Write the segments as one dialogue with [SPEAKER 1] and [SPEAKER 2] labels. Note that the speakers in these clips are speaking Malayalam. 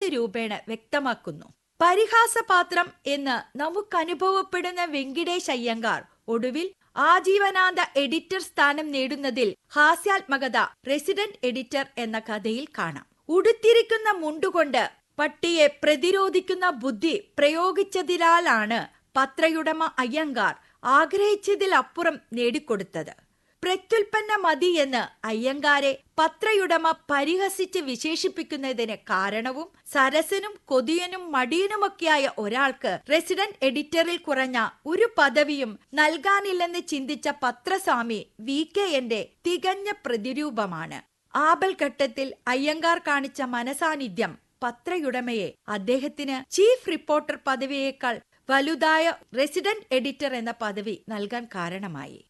[SPEAKER 1] രൂപേണ വ്യക്തമാക്കുന്നു പരിഹാസപാത്രം എന്ന് നമുക്കനുഭവപ്പെടുന്ന വെങ്കിടേഷ് അയ്യങ്കാർ ഒടുവിൽ ആജീവനാന്ത എഡിറ്റർ സ്ഥാനം നേടുന്നതിൽ ഹാസ്യാത്മകത റെസിഡന്റ് എഡിറ്റർ എന്ന കഥയിൽ കാണാം ഉടുത്തിരിക്കുന്ന മുണ്ടുകൊണ്ട് പട്ടിയെ പ്രതിരോധിക്കുന്ന ബുദ്ധി പ്രയോഗിച്ചതിനാലാണ് പത്രയുടമ അയ്യങ്കാർ ആഗ്രഹിച്ചതിലപ്പുറം നേടിക്കൊടുത്തത് പ്രത്യുൽപ്പന്ന മതി എന്ന് അയ്യങ്കാരെ പത്രയുടമ പരിഹസിച്ച് വിശേഷിപ്പിക്കുന്നതിന് കാരണവും സരസനും കൊതിയനും മടിയനുമൊക്കെയായ ഒരാൾക്ക് റെസിഡന്റ് എഡിറ്ററിൽ കുറഞ്ഞ ഒരു പദവിയും നൽകാനില്ലെന്ന് ചിന്തിച്ച പത്രസ്വാമി വി കെ എന്റെ തികഞ്ഞ പ്രതിരൂപമാണ് ആപൽഘട്ടത്തിൽ അയ്യങ്കാർ കാണിച്ച മനസാന്നിധ്യം പത്രയുടമയെ അദ്ദേഹത്തിന് ചീഫ് റിപ്പോർട്ടർ പദവിയേക്കാൾ വലുതായ റെസിഡന്റ് എഡിറ്റർ എന്ന പദവി നൽകാൻ കാരണമായി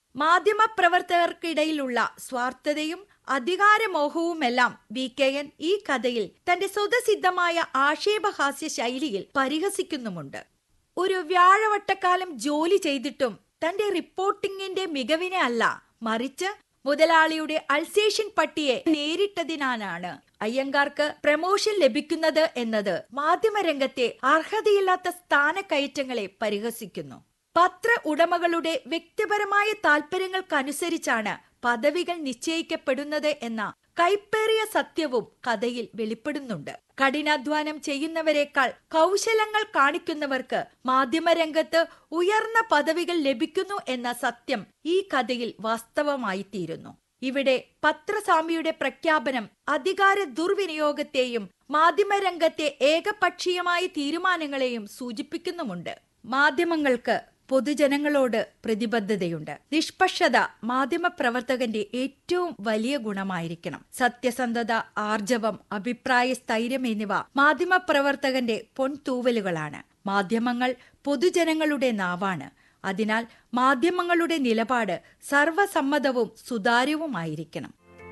[SPEAKER 1] മാധ്യമപ്രവർത്തകർക്കിടയിലുള്ള സ്വാർത്ഥതയും അധികാരമോഹവുമെല്ലാം വി കെ എൻ ഈ കഥയിൽ തന്റെ സ്വതസിദ്ധമായ ആക്ഷേപഹാസ്യ ശൈലിയിൽ പരിഹസിക്കുന്നുമുണ്ട് ഒരു വ്യാഴവട്ടക്കാലം ജോലി ചെയ്തിട്ടും തന്റെ റിപ്പോർട്ടിംഗിന്റെ മികവിനെ അല്ല മറിച്ച് മുതലാളിയുടെ അൾസേഷൻ പട്ടിയെ നേരിട്ടതിനാലാണ് അയ്യങ്കാർക്ക് പ്രമോഷൻ ലഭിക്കുന്നത് എന്നത് മാധ്യമരംഗത്തെ അർഹതയില്ലാത്ത സ്ഥാനക്കയറ്റങ്ങളെ പരിഹസിക്കുന്നു പത്ര ഉടമകളുടെ വ്യക്തിപരമായ താൽപര്യങ്ങൾക്കനുസരിച്ചാണ് പദവികൾ നിശ്ചയിക്കപ്പെടുന്നത് എന്ന കൈപ്പേറിയ സത്യവും കഥയിൽ വെളിപ്പെടുന്നുണ്ട് കഠിനാധ്വാനം ചെയ്യുന്നവരെക്കാൾ കൗശലങ്ങൾ കാണിക്കുന്നവർക്ക് മാധ്യമരംഗത്ത് ഉയർന്ന പദവികൾ ലഭിക്കുന്നു എന്ന സത്യം ഈ കഥയിൽ വാസ്തവമായി തീരുന്നു ഇവിടെ പത്രസ്വാമിയുടെ പ്രഖ്യാപനം അധികാര ദുർവിനിയോഗത്തെയും മാധ്യമരംഗത്തെ ഏകപക്ഷീയമായ തീരുമാനങ്ങളെയും സൂചിപ്പിക്കുന്നുമുണ്ട് മാധ്യമങ്ങൾക്ക് പൊതുജനങ്ങളോട് പ്രതിബദ്ധതയുണ്ട് നിഷ്പക്ഷത മാധ്യമപ്രവർത്തകന്റെ ഏറ്റവും വലിയ ഗുണമായിരിക്കണം സത്യസന്ധത ആർജവം അഭിപ്രായ സ്ഥൈര്യം എന്നിവ മാധ്യമപ്രവർത്തകന്റെ പൊൻതൂവലുകളാണ് മാധ്യമങ്ങൾ പൊതുജനങ്ങളുടെ നാവാണ് അതിനാൽ മാധ്യമങ്ങളുടെ നിലപാട് സർവസമ്മതവും സുതാര്യവുമായിരിക്കണം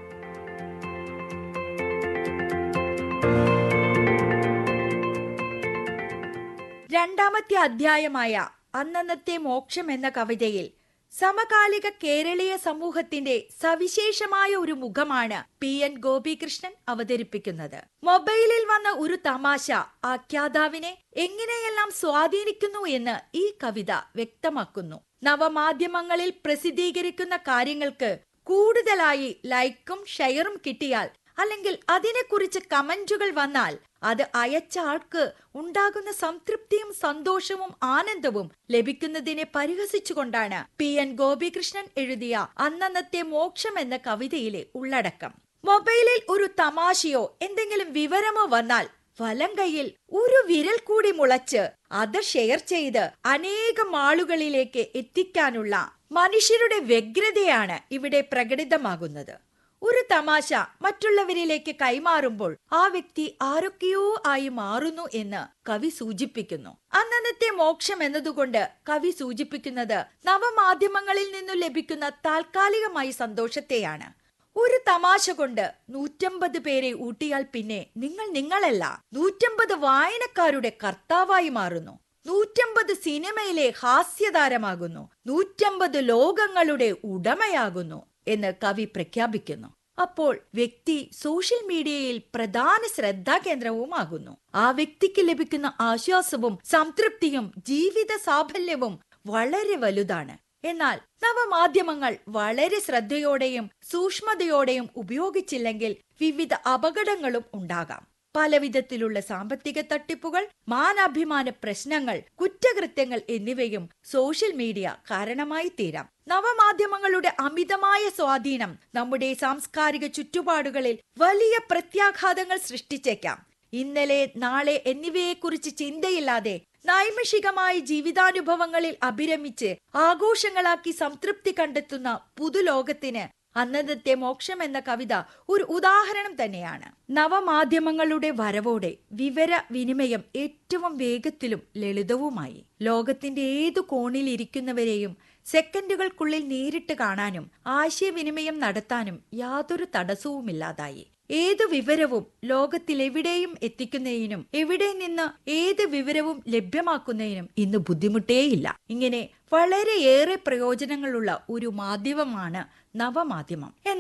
[SPEAKER 1] രണ്ടാമത്തെ അധ്യായമായ അന്നന്നത്തെ മോക്ഷം എന്ന കവിതയിൽ സമകാലിക കേരളീയ സമൂഹത്തിന്റെ സവിശേഷമായ ഒരു മുഖമാണ് പി എൻ ഗോപികൃഷ്ണൻ അവതരിപ്പിക്കുന്നത് മൊബൈലിൽ വന്ന ഒരു തമാശ ആഖ്യാതാവിനെ എങ്ങനെയെല്ലാം സ്വാധീനിക്കുന്നു എന്ന് ഈ കവിത വ്യക്തമാക്കുന്നു നവമാധ്യമങ്ങളിൽ പ്രസിദ്ധീകരിക്കുന്ന കാര്യങ്ങൾക്ക് കൂടുതലായി ലൈക്കും ഷെയറും കിട്ടിയാൽ അല്ലെങ്കിൽ അതിനെക്കുറിച്ച് കമന്റുകൾ വന്നാൽ അത് അയച്ച ആൾക്ക് ഉണ്ടാകുന്ന സംതൃപ്തിയും സന്തോഷവും ആനന്ദവും ലഭിക്കുന്നതിനെ പരിഹസിച്ചുകൊണ്ടാണ് പി എൻ ഗോപികൃഷ്ണൻ എഴുതിയ അന്നന്നത്തെ മോക്ഷം എന്ന കവിതയിലെ ഉള്ളടക്കം മൊബൈലിൽ ഒരു തമാശയോ എന്തെങ്കിലും വിവരമോ വന്നാൽ വലം കൈയിൽ ഒരു വിരൽ കൂടി മുളച്ച് അത് ഷെയർ ചെയ്ത് അനേകം ആളുകളിലേക്ക് എത്തിക്കാനുള്ള മനുഷ്യരുടെ വ്യഗ്രതയാണ് ഇവിടെ പ്രകടിതമാകുന്നത് ഒരു തമാശ മറ്റുള്ളവരിലേക്ക് കൈമാറുമ്പോൾ ആ വ്യക്തി ആരൊക്കെയോ ആയി മാറുന്നു എന്ന് കവി സൂചിപ്പിക്കുന്നു അന്നന്നത്തെ മോക്ഷം എന്നതുകൊണ്ട് കവി സൂചിപ്പിക്കുന്നത് നവമാധ്യമങ്ങളിൽ നിന്നു ലഭിക്കുന്ന താൽക്കാലികമായ സന്തോഷത്തെയാണ് ഒരു തമാശ കൊണ്ട് നൂറ്റമ്പത് പേരെ ഊട്ടിയാൽ പിന്നെ നിങ്ങൾ നിങ്ങളല്ല നൂറ്റമ്പത് വായനക്കാരുടെ കർത്താവായി മാറുന്നു നൂറ്റമ്പത് സിനിമയിലെ ഹാസ്യതാരമാകുന്നു നൂറ്റമ്പത് ലോകങ്ങളുടെ ഉടമയാകുന്നു എന്ന് കവി പ്രഖ്യാപിക്കുന്നു അപ്പോൾ വ്യക്തി സോഷ്യൽ മീഡിയയിൽ പ്രധാന ശ്രദ്ധാകേന്ദ്രവുമാകുന്നു ആ വ്യക്തിക്ക് ലഭിക്കുന്ന ആശ്വാസവും സംതൃപ്തിയും ജീവിത സാഫല്യവും വളരെ വലുതാണ് എന്നാൽ നവമാധ്യമങ്ങൾ വളരെ ശ്രദ്ധയോടെയും സൂക്ഷ്മതയോടെയും ഉപയോഗിച്ചില്ലെങ്കിൽ വിവിധ അപകടങ്ങളും ഉണ്ടാകാം പലവിധത്തിലുള്ള സാമ്പത്തിക തട്ടിപ്പുകൾ മാനാഭിമാന പ്രശ്നങ്ങൾ കുറ്റകൃത്യങ്ങൾ എന്നിവയും സോഷ്യൽ മീഡിയ കാരണമായി തീരാം നവമാധ്യമങ്ങളുടെ അമിതമായ സ്വാധീനം നമ്മുടെ സാംസ്കാരിക ചുറ്റുപാടുകളിൽ വലിയ പ്രത്യാഘാതങ്ങൾ സൃഷ്ടിച്ചേക്കാം ഇന്നലെ നാളെ എന്നിവയെക്കുറിച്ച് ചിന്തയില്ലാതെ നൈമിഷികമായ ജീവിതാനുഭവങ്ങളിൽ അഭിരമിച്ച് ആഘോഷങ്ങളാക്കി സംതൃപ്തി കണ്ടെത്തുന്ന പുതുലോകത്തിന് അന്നത്തെ മോക്ഷം എന്ന കവിത ഒരു ഉദാഹരണം തന്നെയാണ് നവമാധ്യമങ്ങളുടെ വരവോടെ വിവര വിനിമയം ഏറ്റവും വേഗത്തിലും ലളിതവുമായി ലോകത്തിന്റെ ഏതു കോണിൽ ഇരിക്കുന്നവരെയും സെക്കൻഡുകൾക്കുള്ളിൽ നേരിട്ട് കാണാനും ആശയവിനിമയം നടത്താനും യാതൊരു തടസ്സവുമില്ലാതായി ഏത് വിവരവും ലോകത്തിലെവിടെയും എത്തിക്കുന്നതിനും എവിടെ നിന്ന് ഏത് വിവരവും ലഭ്യമാക്കുന്നതിനും ഇന്ന് ബുദ്ധിമുട്ടേയില്ല ഇങ്ങനെ വളരെയേറെ പ്രയോജനങ്ങളുള്ള ഒരു മാധ്യമമാണ് നവമാധ്യമം എന്നാൽ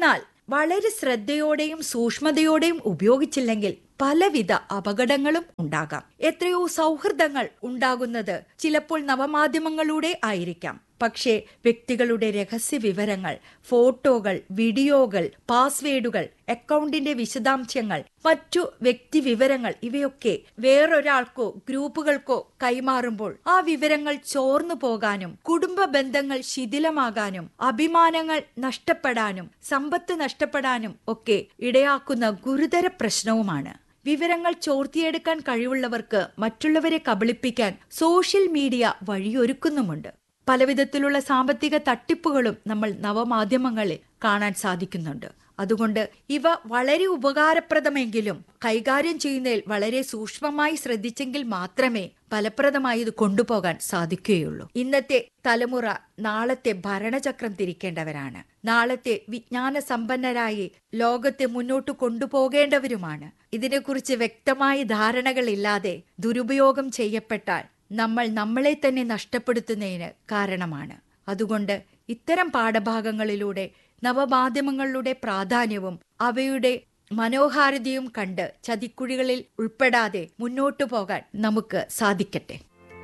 [SPEAKER 1] വളരെ ശ്രദ്ധയോടെയും സൂക്ഷ്മതയോടെയും ഉപയോഗിച്ചില്ലെങ്കിൽ പലവിധ അപകടങ്ങളും ഉണ്ടാകാം എത്രയോ സൗഹൃദങ്ങൾ ഉണ്ടാകുന്നത് ചിലപ്പോൾ നവമാധ്യമങ്ങളിലൂടെ ആയിരിക്കാം പക്ഷേ വ്യക്തികളുടെ രഹസ്യ വിവരങ്ങൾ ഫോട്ടോകൾ വീഡിയോകൾ പാസ്വേഡുകൾ അക്കൗണ്ടിന്റെ വിശദാംശങ്ങൾ മറ്റു വ്യക്തി വിവരങ്ങൾ ഇവയൊക്കെ വേറൊരാൾക്കോ ഗ്രൂപ്പുകൾക്കോ കൈമാറുമ്പോൾ ആ വിവരങ്ങൾ ചോർന്നു പോകാനും കുടുംബ ബന്ധങ്ങൾ ശിഥിലമാകാനും അഭിമാനങ്ങൾ നഷ്ടപ്പെടാനും സമ്പത്ത് നഷ്ടപ്പെടാനും ഒക്കെ ഇടയാക്കുന്ന ഗുരുതര പ്രശ്നവുമാണ് വിവരങ്ങൾ ചോർത്തിയെടുക്കാൻ കഴിവുള്ളവർക്ക് മറ്റുള്ളവരെ കബളിപ്പിക്കാൻ സോഷ്യൽ മീഡിയ വഴിയൊരുക്കുന്നുമുണ്ട് പലവിധത്തിലുള്ള സാമ്പത്തിക തട്ടിപ്പുകളും നമ്മൾ നവമാധ്യമങ്ങളിൽ കാണാൻ സാധിക്കുന്നുണ്ട് അതുകൊണ്ട് ഇവ വളരെ ഉപകാരപ്രദമെങ്കിലും കൈകാര്യം ചെയ്യുന്നതിൽ വളരെ സൂക്ഷ്മമായി ശ്രദ്ധിച്ചെങ്കിൽ മാത്രമേ ഫലപ്രദമായി ഇത് കൊണ്ടുപോകാൻ സാധിക്കുകയുള്ളൂ ഇന്നത്തെ തലമുറ നാളത്തെ ഭരണചക്രം തിരിക്കേണ്ടവരാണ് നാളത്തെ വിജ്ഞാന സമ്പന്നരായി ലോകത്തെ മുന്നോട്ട് കൊണ്ടുപോകേണ്ടവരുമാണ് ഇതിനെക്കുറിച്ച് വ്യക്തമായ ധാരണകളില്ലാതെ ദുരുപയോഗം ചെയ്യപ്പെട്ടാൽ നമ്മൾ നമ്മളെ തന്നെ നഷ്ടപ്പെടുത്തുന്നതിന് കാരണമാണ് അതുകൊണ്ട് ഇത്തരം പാഠഭാഗങ്ങളിലൂടെ നവമാധ്യമങ്ങളുടെ പ്രാധാന്യവും അവയുടെ മനോഹാരിതയും കണ്ട് ചതിക്കുഴികളിൽ ഉൾപ്പെടാതെ മുന്നോട്ടു പോകാൻ നമുക്ക് സാധിക്കട്ടെ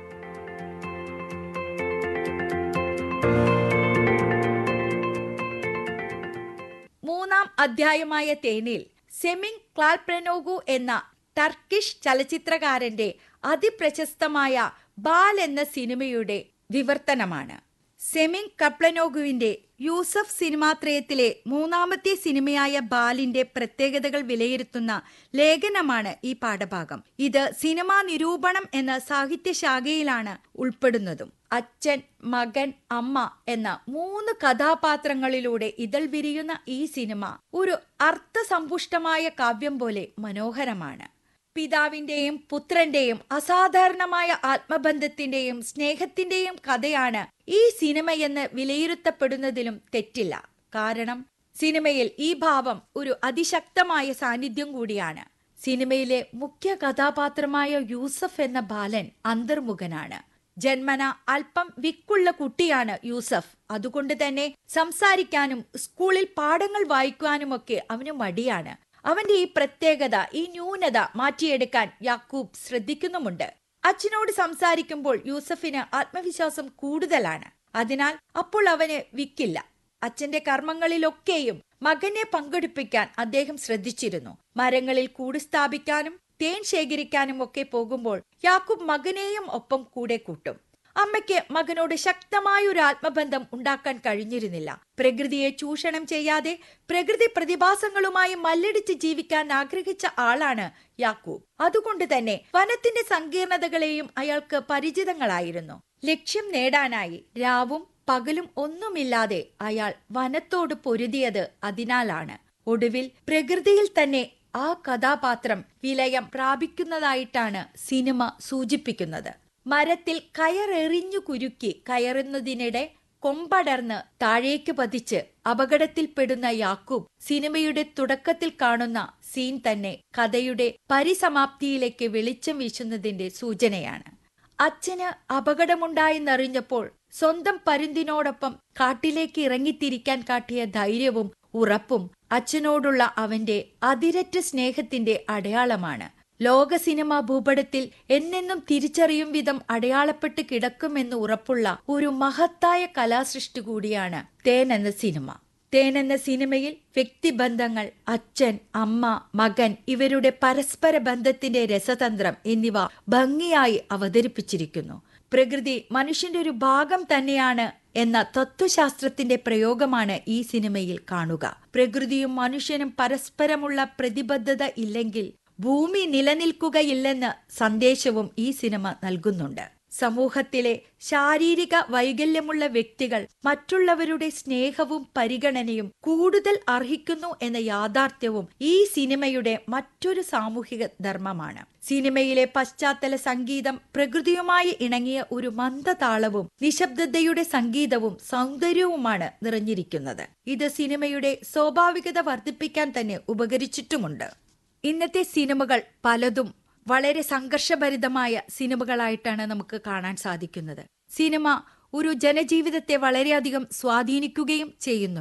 [SPEAKER 1] മൂന്നാം അധ്യായമായ തേനിൽ സെമിൻ ക്ലാൽപ്രനോഗു എന്ന ടർക്കിഷ് ചലച്ചിത്രകാരന്റെ അതിപ്രശസ്തമായ ബാൽ എന്ന സിനിമയുടെ വിവർത്തനമാണ് സെമിൻ കപ്ലനോഗുവിന്റെ യൂസഫ് സിനിമാത്രയത്തിലെ മൂന്നാമത്തെ സിനിമയായ ബാലിന്റെ പ്രത്യേകതകൾ വിലയിരുത്തുന്ന ലേഖനമാണ് ഈ പാഠഭാഗം ഇത് സിനിമാ നിരൂപണം എന്ന സാഹിത്യശാഖയിലാണ് ഉൾപ്പെടുന്നതും അച്ഛൻ മകൻ അമ്മ എന്ന മൂന്ന് കഥാപാത്രങ്ങളിലൂടെ ഇതൾ വിരിയുന്ന ഈ സിനിമ ഒരു അർത്ഥസമ്പുഷ്ടമായ കാവ്യം പോലെ മനോഹരമാണ് പിതാവിന്റെയും പുത്രന്റെയും അസാധാരണമായ ആത്മബന്ധത്തിന്റെയും സ്നേഹത്തിന്റെയും കഥയാണ് ഈ സിനിമയെന്ന് വിലയിരുത്തപ്പെടുന്നതിലും തെറ്റില്ല കാരണം സിനിമയിൽ ഈ ഭാവം ഒരു അതിശക്തമായ സാന്നിധ്യം കൂടിയാണ് സിനിമയിലെ മുഖ്യ കഥാപാത്രമായ യൂസഫ് എന്ന ബാലൻ അന്തർമുഖനാണ് ജന്മന അല്പം വിക്കുള്ള കുട്ടിയാണ് യൂസഫ് അതുകൊണ്ട് തന്നെ സംസാരിക്കാനും സ്കൂളിൽ പാഠങ്ങൾ വായിക്കുവാനുമൊക്കെ അവന് മടിയാണ് അവന്റെ ഈ പ്രത്യേകത ഈ ന്യൂനത മാറ്റിയെടുക്കാൻ യാക്കൂബ് ശ്രദ്ധിക്കുന്നുമുണ്ട് അച്ഛനോട് സംസാരിക്കുമ്പോൾ യൂസഫിന് ആത്മവിശ്വാസം കൂടുതലാണ് അതിനാൽ അപ്പോൾ അവന് വിക്കില്ല അച്ഛന്റെ കർമ്മങ്ങളിലൊക്കെയും മകനെ പങ്കെടുപ്പിക്കാൻ അദ്ദേഹം ശ്രദ്ധിച്ചിരുന്നു മരങ്ങളിൽ കൂട് സ്ഥാപിക്കാനും തേൻ ശേഖരിക്കാനും ഒക്കെ പോകുമ്പോൾ യാക്കൂബ് മകനെയും ഒപ്പം കൂടെ കൂട്ടും അമ്മയ്ക്ക് മകനോട് ശക്തമായ ഒരു ആത്മബന്ധം ഉണ്ടാക്കാൻ കഴിഞ്ഞിരുന്നില്ല പ്രകൃതിയെ ചൂഷണം ചെയ്യാതെ പ്രകൃതി പ്രതിഭാസങ്ങളുമായി മല്ലടിച്ച് ജീവിക്കാൻ ആഗ്രഹിച്ച ആളാണ് യാക്കൂബ് അതുകൊണ്ട് തന്നെ വനത്തിന്റെ സങ്കീർണതകളെയും അയാൾക്ക് പരിചിതങ്ങളായിരുന്നു ലക്ഷ്യം നേടാനായി രാവും പകലും ഒന്നുമില്ലാതെ അയാൾ വനത്തോട് പൊരുതിയത് അതിനാലാണ് ഒടുവിൽ പ്രകൃതിയിൽ തന്നെ ആ കഥാപാത്രം വിലയം പ്രാപിക്കുന്നതായിട്ടാണ് സിനിമ സൂചിപ്പിക്കുന്നത് മരത്തിൽ കയറെറിഞ്ഞു കുരുക്കി കയറുന്നതിനിടെ കൊമ്പടർന്ന് താഴേക്ക് പതിച്ച് അപകടത്തിൽപ്പെടുന്ന യാക്കൂബ് സിനിമയുടെ തുടക്കത്തിൽ കാണുന്ന സീൻ തന്നെ കഥയുടെ പരിസമാപ്തിയിലേക്ക് വെളിച്ചം വീശുന്നതിന്റെ സൂചനയാണ് അച്ഛന് അപകടമുണ്ടായെന്നറിഞ്ഞപ്പോൾ സ്വന്തം പരുന്തിനോടൊപ്പം കാട്ടിലേക്ക് ഇറങ്ങിത്തിരിക്കാൻ കാട്ടിയ ധൈര്യവും ഉറപ്പും അച്ഛനോടുള്ള അവന്റെ അതിരറ്റ സ്നേഹത്തിന്റെ അടയാളമാണ് ലോക സിനിമാ ഭൂപടത്തിൽ എന്നെന്നും തിരിച്ചറിയും വിധം അടയാളപ്പെട്ട് കിടക്കുമെന്ന് ഉറപ്പുള്ള ഒരു മഹത്തായ കലാസൃഷ്ടി കൂടിയാണ് തേൻ എന്ന സിനിമ തേൻ എന്ന സിനിമയിൽ വ്യക്തിബന്ധങ്ങൾ അച്ഛൻ അമ്മ മകൻ ഇവരുടെ പരസ്പര ബന്ധത്തിന്റെ രസതന്ത്രം എന്നിവ ഭംഗിയായി അവതരിപ്പിച്ചിരിക്കുന്നു പ്രകൃതി മനുഷ്യന്റെ ഒരു ഭാഗം തന്നെയാണ് എന്ന തത്വശാസ്ത്രത്തിന്റെ പ്രയോഗമാണ് ഈ സിനിമയിൽ കാണുക പ്രകൃതിയും മനുഷ്യനും പരസ്പരമുള്ള പ്രതിബദ്ധത ഇല്ലെങ്കിൽ ഭൂമി നിലനിൽക്കുകയില്ലെന്ന് സന്ദേശവും ഈ സിനിമ നൽകുന്നുണ്ട് സമൂഹത്തിലെ ശാരീരിക വൈകല്യമുള്ള വ്യക്തികൾ മറ്റുള്ളവരുടെ സ്നേഹവും പരിഗണനയും കൂടുതൽ അർഹിക്കുന്നു എന്ന യാഥാർത്ഥ്യവും ഈ സിനിമയുടെ മറ്റൊരു സാമൂഹിക ധർമ്മമാണ് സിനിമയിലെ പശ്ചാത്തല സംഗീതം പ്രകൃതിയുമായി ഇണങ്ങിയ ഒരു മന്ദതാളവും നിശബ്ദതയുടെ സംഗീതവും സൗന്ദര്യവുമാണ് നിറഞ്ഞിരിക്കുന്നത് ഇത് സിനിമയുടെ സ്വാഭാവികത വർദ്ധിപ്പിക്കാൻ തന്നെ ഉപകരിച്ചിട്ടുമുണ്ട് ഇന്നത്തെ സിനിമകൾ പലതും വളരെ സംഘർഷഭരിതമായ സിനിമകളായിട്ടാണ് നമുക്ക് കാണാൻ സാധിക്കുന്നത് സിനിമ ഒരു ജനജീവിതത്തെ വളരെയധികം സ്വാധീനിക്കുകയും ചെയ്യുന്നുണ്ട്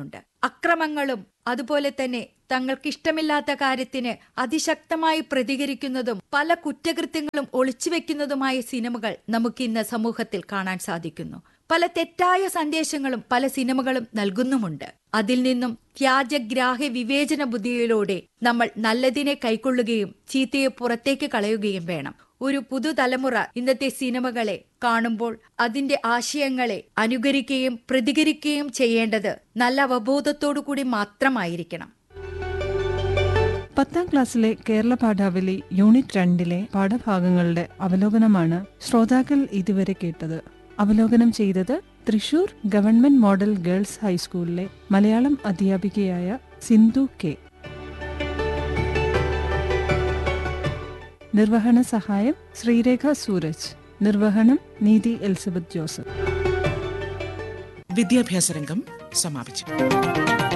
[SPEAKER 1] അക്രമങ്ങളും അതുപോലെ തന്നെ തങ്ങൾക്കിഷ്ടമില്ലാത്ത കാര്യത്തിന് അതിശക്തമായി പ്രതികരിക്കുന്നതും പല കുറ്റകൃത്യങ്ങളും ഒളിച്ചുവെക്കുന്നതുമായ സിനിമകൾ നമുക്ക് ഇന്ന് സമൂഹത്തിൽ കാണാൻ സാധിക്കുന്നു പല തെറ്റായ സന്ദേശങ്ങളും പല സിനിമകളും നൽകുന്നുമുണ്ട് അതിൽ നിന്നും വ്യാജഗ്രാഹ്യ വിവേചന ബുദ്ധിയിലൂടെ നമ്മൾ നല്ലതിനെ കൈക്കൊള്ളുകയും ചീത്തയെ പുറത്തേക്ക് കളയുകയും വേണം ഒരു പുതുതലമുറ ഇന്നത്തെ സിനിമകളെ കാണുമ്പോൾ അതിന്റെ ആശയങ്ങളെ അനുകരിക്കുകയും പ്രതികരിക്കുകയും ചെയ്യേണ്ടത് നല്ല അവബോധത്തോടു കൂടി മാത്രമായിരിക്കണം
[SPEAKER 2] പത്താം ക്ലാസ്സിലെ കേരള പാഠാവലി യൂണിറ്റ് രണ്ടിലെ പാഠഭാഗങ്ങളുടെ അവലോകനമാണ് ശ്രോതാക്കൾ ഇതുവരെ കേട്ടത് അവലോകനം ചെയ്തത് തൃശൂർ ഗവൺമെന്റ് മോഡൽ ഗേൾസ് ഹൈസ്കൂളിലെ മലയാളം അധ്യാപികയായ സിന്ധു കെ നിർവഹണ സഹായം ശ്രീരേഖ സൂരജ് നിർവഹണം നീതി എലിസബത്ത് ജോസഫ്
[SPEAKER 3] വിദ്യാഭ്യാസ രംഗം സമാപിച്ചു